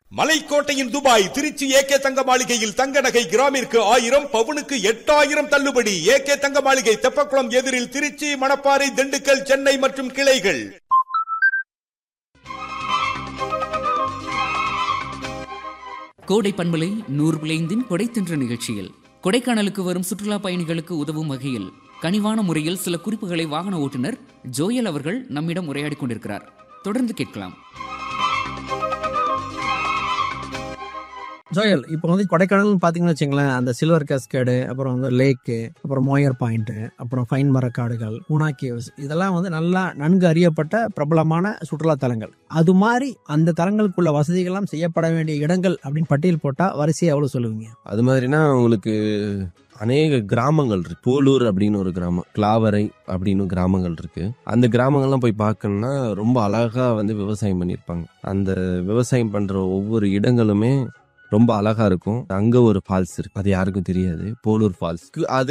மலைக்கோட்டையின் Dubai Trichy AK தங்க மாளிகையில் தங்க நகை கிராமிற்கு ஆயிரம் பவுனுக்கு எட்டாயிரம் தள்ளுபடி ஏகே தங்க மாளிகை தெப்பக்குளம் எதிரில் திருச்சி மணப்பாறை திண்டுக்கல் சென்னை மற்றும் கிளைகள் கோடை பண்பலை நூறு பிளைந்தின் கொடைத்தின்ற நிகழ்ச்சியில் கொடைக்கானலுக்கு வரும் சுற்றுலா பயணிகளுக்கு உதவும் வகையில் கனிவான முறையில் சில குறிப்புகளை வாகன ஓட்டுநர் ஜோயல் அவர்கள் நம்மிடம் உரையாடிக் கொண்டிருக்கிறார் தொடர்ந்து கேட்கலாம் ஜோயல் இப்போ வந்து கொடைக்கானல்னு பார்த்தீங்கன்னு வச்சுங்களேன் அந்த சில்வர் கேஸ்கேடு அப்புறம் வந்து லேக்கு அப்புறம் மோயர் பாயிண்ட்டு அப்புறம் ஃபைன் மரக்காடுகள் ஊனா கேவ்ஸ் இதெல்லாம் வந்து நல்லா நன்கு அறியப்பட்ட பிரபலமான சுற்றுலா தலங்கள் அது மாதிரி அந்த தலங்களுக்குள்ள வசதிகள்லாம் செய்யப்பட வேண்டிய இடங்கள் அப்படின்னு பட்டியல் போட்டால் வரிசையை எவ்வளோ சொல்லுவீங்க அது மாதிரினா உங்களுக்கு அநேக கிராமங்கள் இருக்கு போலூர் அப்படின்னு ஒரு கிராமம் கிளாவரை அப்படின்னு கிராமங்கள் இருக்கு அந்த கிராமங்கள்லாம் போய் பார்க்கணும்னா ரொம்ப அழகா வந்து விவசாயம் பண்ணியிருப்பாங்க அந்த விவசாயம் பண்ற ஒவ்வொரு இடங்களுமே ரொம்ப அழகா இருக்கும் அங்க ஒரு ஃபால்ஸ் இருக்கு அது யாருக்கும் தெரியாது போலூர் ஃபால்ஸ் அதே